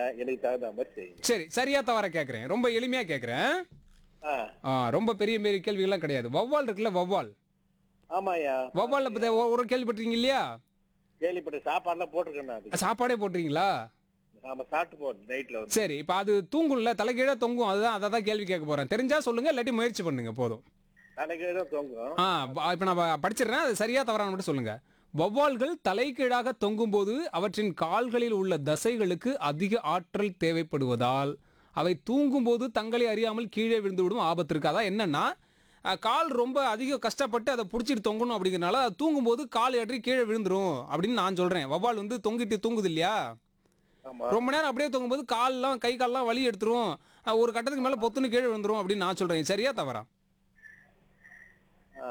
எனக்கு தகுந்த மாதிரி செய்யுங்க சரி சரியா தவற கேட்குறேன் ரொம்ப எளிமையா கேட்குறேன் ஆ ஆ ரொம்ப பெரிய பெரிய கேள்விகள்லாம் கிடையாது வவ்வால் இருக்குல்ல வவ்வால் ஆமாய்யா வவ்வால்ல பத்தி ஒ- ஒரு கேள்விப்பட்டிருக்கீங்க இல்லையா கேள்விப்பட்ட சாப்பாடுலாம் போட்டிருக்கேன் நான் அதுக்கு. சாப்பாடே போட்டுறீங்களா நாம சாப்பிட்டு போட்டோம் நைட்ல வந்து சரி இப்போ அது தூங்கும்ல தலைகீழ தொங்கும் அதுதான் அதை தான் கேள்வி கேட்க போறேன் தெரிஞ்சா சொல்லுங்க இல்லாட்டி முயற்சி பண்ணுங்க போதும் தலைக்கு தான் தொங்கும் ஆ இப்போ நான் ப- படிச்சிடுறேன் அது சரியா தவறான மட்டும் சொல்லுங்க வௌவால்கள் தலைகீழாக தொங்கும்போது அவற்றின் கால்களில் உள்ள தசைகளுக்கு அதிக ஆற்றல் தேவைப்படுவதால் அவை தூங்கும்போது தங்களை அறியாமல் கீழே விழுந்துவிடும் ஆபத்து இருக்கு அதான் என்னன்னா அஹ், கால் ரொம்ப அதிக கஷ்டப்பட்டு அதை பிடிச்சிட்டு தொங்கணும் அப்படிங்கிறனால அது தூங்கும்போது கால் ஏற்றி கீழே விழுந்துரும் அப்படின்னு நான் சொல்றேன் வௌவால் வந்து தொங்கிட்டு தூங்குது இல்லையா ஆமா ரொம்ப நேரம் அப்படியே தொங்கும்போது கால்லாம் கை கால்லாம் வலி எடுத்துரும் அஹ், ஒரு கட்டத்துக்கு மேல பொத்துன்னு கீழே விழுந்துரும் அப்படின்னு நான் சொல்றேன் சரியா தவறா ஆ,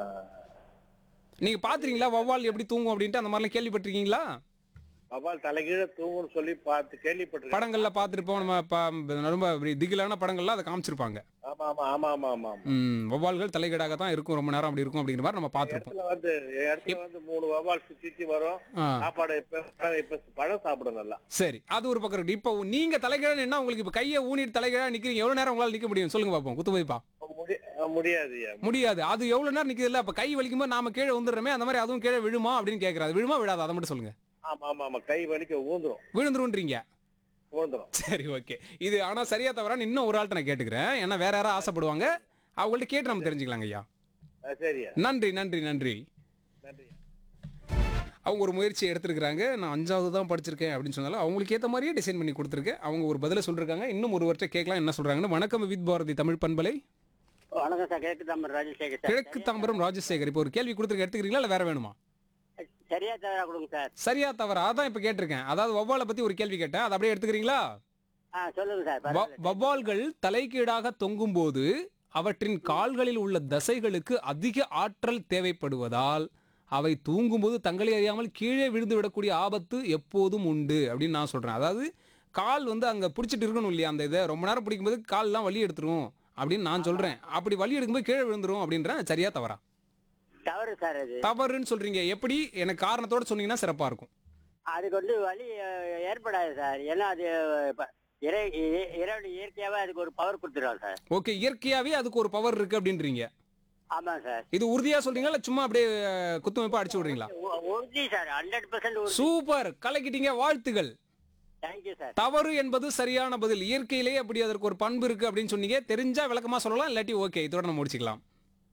நீங்க பாத்துறீங்களா வௌவால் எப்படி தூங்கும் அப்படின்ட்டு அந்த மாதிரிலாம் கேள்விப்பட்டிருக்கீங்களா வவ்வால் தலைகீழ தூங்கும்னு சொல்லி பார்த்து கேள்விப்பட்டிருக்கேன் படங்கள்ல பார்த்துருப்போம் நம்ம ப- ரொம்ப இப்படி திகிலான படங்கள்லாம் அதை காமிச்சிருப்பாங்க ஆமா ஆமா ஆமா ஆமா ஆமா ஆமா ம் வௌவால்கள் தலைகீடாக தான் இருக்கும் ரொம்ப நேரம் அப்படி இருக்கும் அப்படிங்கிற மாதிரி நம்ம பார்த்துருப்போம் இடத்துல வந்து இடத்துல வந்து மூணு வவ்வால் சுத்தி சுத்தி வரும் ஆ சாப்பாடு இப்ப இப்ப பழம் சாப்பிடும் நல்லா சரி அது ஒரு பக்கம் இருக்கு இப்போ நீங்க தலைகீழா நின்னா உங்களுக்கு இப்போ கையை ஊனிட்டு தலைகீழா நிக்கிறீங்க எவ்வளவு நேரம் உங்களால நிக்க முடியும் சொல்லுங்க பார்ப்போம் குத்து வைப்பா முடி- முடியாதுய்யா முடியாது அது எவ்வளவு நேரம் நிக்குது இல்ல அப்ப கை வலிக்கும் போது நாம கீழே வந்துடுறோமே அந்த மாதிரி அதுவும் கீழே விழுமா அப்படின்னு கேட்கறாரு விழுமா விழாது அதை மட்டும் சொல்லுங்க ஆமா ஆமா ஆமா கை வலிக்க ஊந்துரும் விழுந்துருன்றீங்க ஊந்துரும் சரி ஓகே இது ஆனா சரியா தவறான்னு இன்னும் ஒரு ஆள்கிட்ட நான் கேட்டுக்கிறேன் ஏன்னா வேற யாராவது ஆசைப்படுவாங்க அவங்கள்ட்ட கேட்டு நம்ம தெரிஞ்சுக்கலாங்க ஐயா ஆ, சரியா நன்றி நன்றி நன்றி நன்றி அவங்க ஒரு முயற்சி எடுத்திருக்கிறாங்க நான் அஞ்சாவது தான் படிச்சிருக்கேன் அப்படின்னு சொன்னாலும் அவங்களுக்கு ஏற்ற மாதிரியே டிசைன் பண்ணி கொடுத்துருக்கேன் அவங்க ஒரு பதில சொல்லிருக்காங்க இன்னும் ஒருவர்கிட்ட கேட்கலாம் என்ன சொல்றாங்கன்னு வணக்கம் வித் பாரதி தமிழ் பண்பலை வணக்கம் சார் கிழக்கு தாம்பரம் ராஜசேகர் சார் கிழக்கு தாம்பரம் ராஜசேகர் இப்போ ஒரு கேள்வி கொடுத்துருக்க எடுத்துக்கிறீங்களா இல்லை வேற வேணுமா சரியா தவறா கொடுங்க சார் சரியா தவறா அதான் இப்போ கேட்டிருக்கேன் அதாவது வவ்வாலை பத்தி ஒரு கேள்வி கேட்டேன் அதை அப்படியே எடுத்துக்கிறீங்களா ஆ சொல்லுங்க சார் வ- பரவாயில்ல. வவ்வால்கள் தலைகீழாக தொங்கும்போது அவற்றின் கால்களில் உள்ள தசைகளுக்கு அதிக ஆற்றல் தேவைப்படுவதால் அவை தூங்கும்போது தங்களை அறியாமல் கீழே விழுந்து விடக்கூடிய ஆபத்து எப்போதும் உண்டு அப்படின்னு நான் சொல்றேன் அதாவது கால் வந்து அங்க பிடிச்சிட்டு இருக்கணும் இல்லையா அந்த இதை ரொம்ப நேரம் பிடிக்கும்போது கால்லாம் வலி எடுத்துரும் அப்படின்னு நான் சொல்றேன் அப்படி வலி எடுக்கும்போது கீழே விழுந்துரும் அப்படின்றேன் சரியா தவறா தவறு சார் அது தவறுன்னு சொல்றீங்க எப்படி எனக்கு காரணத்தோட சொன்னீங்கன்னா சிறப்பா இருக்கும் அதுக்கு வந்து வலி அஹ், ஏற்படாது சார் ஏன்னா அது இப்ப இறை இ- இறைவன் இயற்கையாவே அதுக்கு ஒரு பவர் கொடுத்துருவாங்க சார் ஓகே இயற்கையாவே அதுக்கு ஒரு பவர் இருக்கு அப்படின்றீங்க ஆமா சார் இது உறுதியா சொல்றீங்களா இல்ல சும்மா அப்படியே குத்துமைப்பா அடிச்சு விடுறீங்களா உ- உறுதி சார் ஹண்ட்ரட் பர்சன்ட் சூப்பர் கலக்கிட்டீங்க வாழ்த்துகள் தேங்க்யூ சார் தவறு என்பது சரியான பதில் இயற்கையிலேயே அப்படி அதற்கு ஒரு பண்பு இருக்கு அப்படின்னு சொன்னீங்க தெரிஞ்சா விளக்கமா சொல்லலாம் இல்லாட்டி ஓகே இதோட நம்ம முடிச்சுக்கலாம்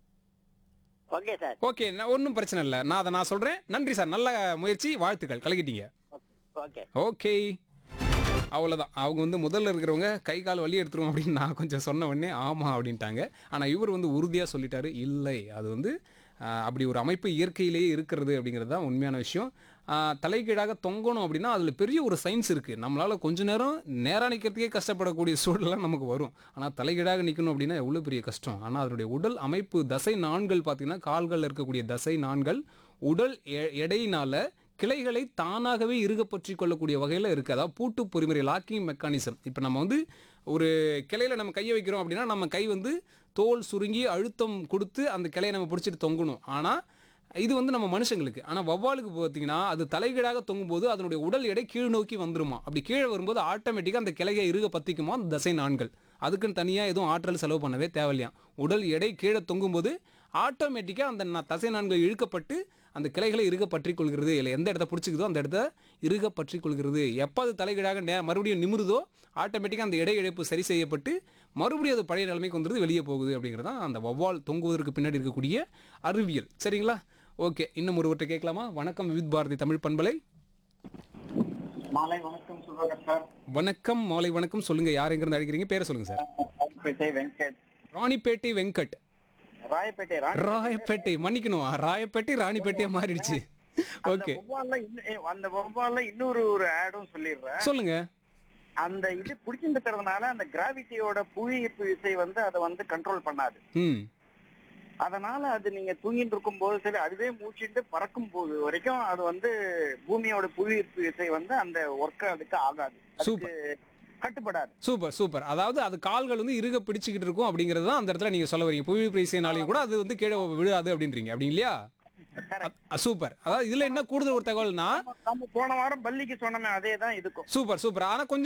ஓகே சார் ஓகே ஒன்றும் பிரச்சனை இல்லை நான் அதை நான் சொல்றேன் நன்றி சார் நல்ல முயற்சி வாழ்த்துக்கள் கலக்கிட்டீங்க ஓகே ஓகே அவ்வளோதான் அவங்க வந்து முதல்ல இருக்கிறவங்க கை கால் வலி எடுத்துரும் அப்படின்னு நான் கொஞ்சம் சொன்ன உடனே ஆமாம் அப்படின்ட்டாங்க ஆனால் இவர் வந்து உறுதியாக சொல்லிட்டாரு இல்லை அது வந்து ஆஹ், அப்படி ஒரு அமைப்பு இயற்கையிலேயே இருக்கிறது அப்படிங்கிறது தான் உண்மையான விஷயம் ஆஹ், தலைகீழாக தொங்கணும் அப்படின்னா அதில் பெரிய ஒரு சயின்ஸ் இருக்குது நம்மளால் கொஞ்ச நேரம் நேராக நிற்கிறதுக்கே கஷ்டப்படக்கூடிய சூழலாம் நமக்கு வரும் ஆனால் தலைகீழாக நிற்கணும் அப்படின்னா எவ்வளோ பெரிய கஷ்டம் ஆனால் அதனுடைய உடல் அமைப்பு தசை நாண்கள் பார்த்தீங்கன்னா கால்களில் இருக்கக்கூடிய தசை நாண்கள் உடல் எ- எடையினால கிளைகளை தானாகவே இறுக பற்றி கொள்ளக்கூடிய வகையில் இருக்குது அதாவது பூட்டு பொறிமுறை லாக்கிங் மெக்கானிசம் இப்போ நம்ம வந்து ஒரு கிளையில நம்ம கையை வைக்கிறோம் அப்படின்னா நம்ம கை வந்து தோல் சுருங்கி அழுத்தம் கொடுத்து அந்த கிளையை நம்ம பிடிச்சிட்டு தொங்கணும் ஆனால் இது வந்து நம்ம மனுஷங்களுக்கு ஆனால் வவ்வாலுக்கு பார்த்தீங்கன்னா அது தலைகீழாக தொங்கும்போது அதனுடைய உடல் எடை கீழ் நோக்கி வந்துருமா அப்படி கீழே வரும்போது ஆட்டோமேட்டிக்காக அந்த கிளையை இறுக பற்றிக்குமா அந்த தசை நாண்கள் அதுக்குன்னு தனியாக எதுவும் ஆற்றல் செலவு பண்ணவே தேவையில்லையா உடல் எடை கீழே தொங்கும்போது ஆட்டோமேட்டிக்காக அந்த ந- தசை நான்கள் இழுக்கப்பட்டு அந்த கிளைகளை இறுக பற்றி கொள்கிறது இல்லை எந்த இடத்த பிடிச்சிக்குதோ அந்த இடத்த இறுக பற்றி கொள்கிறது எப்போ அது தலைகீழாக நே மறுபடியும் நிமிருதோ ஆட்டோமேட்டிக்காக அந்த எடை இழப்பு சரி செய்யப்பட்டு மறுபடியும் அது பழைய நிலைமைக்கு வந்துடுது வெளியே போகுது அப்படிங்கிறது தான் அந்த வவ்வால் தொங்குவதற்கு பின்னாடி இருக்கக்கூடிய அறிவியல் சரிங்களா ஓகே இன்னும் ஒருவர்கிட்ட கேட்கலாமா வணக்கம் விவித் பாரதி தமிழ் பண்பலை மாலை வணக்கம் சுதாகர் சார் வணக்கம் மாலை வணக்கம் சொல்லுங்க யார் எங்கிருந்து அழைக்கிறீங்க பேரை சொல்லுங்க சார் ராயப்பேட்டை வெங்கட் ராணிப்பேட்டை வெங்கட் ராயப்பேட்டை ராணி ராயப்பேட்டை மன்னிக்கணும் ராயப்பேட்டை ராணிப்பேட்டையா மாறிடுச்சு ஓகே வௌவால்ல இன்னும் அந்த வௌவால்ல இன்னொரு ஒரு ஆடும் சொல்லிடுறேன் சொல்லுங்க அந்த இது பிடிச்சிருக்கிறதுனால அந்த கிராவிட்டியோட புவி ஈர்ப்பு விசை வந்து அதை வந்து கண்ட்ரோல் பண்ணாது ம் அதனால அது நீங்க தூங்கிட்டு இருக்கும் போது சரி அதுவே மூச்சிட்டு பறக்கும் போது வரைக்கும் அது வந்து பூமியோட புவி ஈர்ப்பு விசை வந்து அந்த ஒர்க் அதுக்கு ஆகாது அதுக்கு கட்டுப்படாது சூப்பர் சூப்பர் அதாவது அது கால்கள் வந்து இறுக பிடிச்சிக்கிட்டு இருக்கும் அப்படிங்கிறது தான் அந்த இடத்துல நீங்க சொல்ல வரீங்க புவி பிரைசினாலையும் கூட அது வந்து கீழே விழாது அப்படின்றீங்க அப்படி இல்லையா அ- சூப்பர் அதாவது இதுல என்ன கூடுதல் ஒரு தகவல்னா நம்ம போன வாரம் பள்ளிக்கு சொன்னோமே அதே தான் இதுக்கும் சூப்பர் சூப்பர் ஆனா கொஞ்சம்